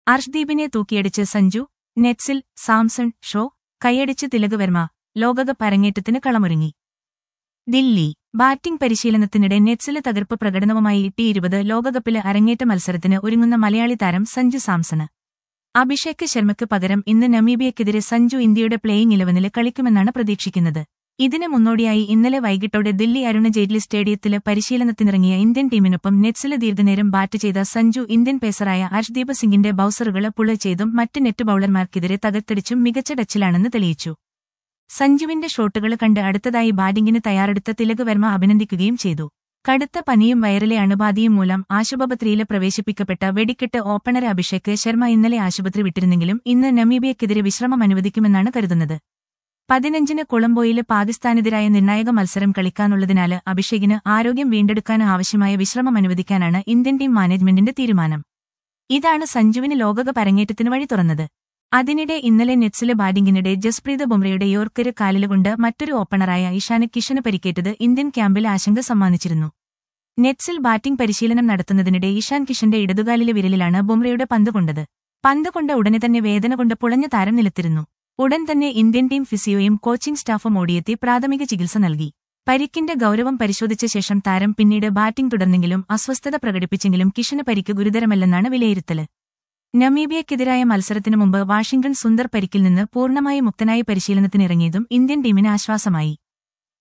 അർഷ്ദീപിനെ തൂക്കിയടിച്ച് സഞ്ജു നെറ്റ്സിൽ Samson show കൈയടിച്ച് തിലക് വർമ്മ ലോകകപ്പ് അരങ്ങേറ്റത്തിന് കളമൊരുങ്ങി ദില്ലി ബാറ്റിംഗ് പരിശീലനത്തിനിടെ നെറ്റ്സിലെ തകർപ്പ് പ്രകടനവുമായി ടി ഇരുപത് ലോകകപ്പിലെ അരങ്ങേറ്റ മത്സരത്തിന് ഒരുങ്ങുന്ന മലയാളി താരം സഞ്ജു സാംസണ് അഭിഷേക് ശർമ്മയ്ക്ക് പകരം ഇന്ന് നമീബിയക്കെതിരെ സഞ്ജു ഇന്ത്യയുടെ പ്ലേയിംഗ് ഇലവനിൽ കളിക്കുമെന്നാണ് പ്രതീക്ഷിക്കുന്നത് ഇതിന് മുന്നോടിയായി ഇന്നലെ വൈകിട്ടോടെ ദില്ലി അരുണ ജെയ്റ്റ്ലി സ്റ്റേഡിയത്തില് പരിശീലനത്തിനിറങ്ങിയ ഇന്ത്യൻ ടീമിനൊപ്പം നെറ്റ്സില് ദീർഘനേരം ബാറ്റ് ചെയ്ത സഞ്ജു ഇന്ത്യൻ പേസറായ അർഷ്ദീപ് സിംഗിന്റെ ബൌസറുകള് പുള ചെയ്തും മറ്റ് നെറ്റ് ബൌളർമാർക്കെതിരെ തകർത്തടിച്ചും മികച്ച ടച്ചിലാണെന്ന് തെളിയിച്ചു സഞ്ജുവിന്റെ ഷോട്ടുകൾ കണ്ട് അടുത്തതായി ബാറ്റിംഗിന് തയ്യാറെടുത്ത തിലക് വർമ്മ അഭിനന്ദിക്കുകയും ചെയ്തു കടുത്ത പനിയും വയറിലെ അണുബാധയും മൂലം ആശുപത്രിയിൽ പ്രവേശിപ്പിക്കപ്പെട്ട വെടിക്കെട്ട് ഓപ്പണർ അഭിഷേക് ശർമ്മ ഇന്നലെ ആശുപത്രി വിട്ടിരുന്നെങ്കിലും ഇന്ന് നമീബിയക്കെതിരെ വിശ്രമം അനുവദിക്കുമെന്നാണ് കരുതുന്നത് പതിനഞ്ചിന് കൊളംബോയില് പാകിസ്ഥാനെതിരായ നിർണായക മത്സരം കളിക്കാനുള്ളതിനാല് അഭിഷേകിന് ആരോഗ്യം വീണ്ടെടുക്കാൻ ആവശ്യമായ വിശ്രമം അനുവദിക്കാനാണ് ഇന്ത്യൻ ടീം മാനേജ്മെന്റിന്റെ തീരുമാനം ഇതാണ് സഞ്ജുവിന് ലോകകപ്പ് അരങ്ങേറ്റത്തിന് വഴി തുറന്നത് അതിനിടെ ഇന്നലെ നെറ്റ്സിലെ ബാറ്റിംഗിനിടെ ജസ്പ്രീത് ബുംറയുടെ യോർക്കര് കാലിലുകൊണ്ട് മറ്റൊരു ഓപ്പണറായ ഇഷാന് കിഷന് പരിക്കേറ്റത് ഇന്ത്യൻ ക്യാമ്പിൽ ആശങ്ക സമ്മാനിച്ചിരുന്നു നെറ്റ്സിൽ ബാറ്റിംഗ് പരിശീലനം നടത്തുന്നതിനിടെ ഇഷാൻ കിഷന്റെ ഇടതുകാലിലെ വിരലിലാണ് ബുംറയുടെ പന്ത് കൊണ്ടത് പന്ത് കൊണ്ട ഉടനെ തന്നെ വേദന കൊണ്ട് പുളഞ്ഞ താരം നിലത്തിരുന്നു ഉടൻ തന്നെ ഇന്ത്യൻ ടീം ഫിസിയോയും കോച്ചിംഗ് സ്റ്റാഫും ഓടിയെത്തി പ്രാഥമിക ചികിത്സ നൽകി പരിക്കിന്റെ ഗൌരവം പരിശോധിച്ച ശേഷം താരം പിന്നീട് ബാറ്റിംഗ് തുടർന്നെങ്കിലും അസ്വസ്ഥത പ്രകടിപ്പിച്ചെങ്കിലും കിഷന് പരിക്ക് ഗുരുതരമല്ലെന്നാണ് വിലയിരുത്തല് നമീബിയക്കെതിരായ മത്സരത്തിനു മുമ്പ് വാഷിംഗ്ടൺ സുന്ദർ പരിക്കിൽ നിന്ന് പൂർണ്ണമായി മുക്തനായി പരിശീലനത്തിനിറങ്ങിയതും ഇന്ത്യൻ ടീമിന് ആശ്വാസമായി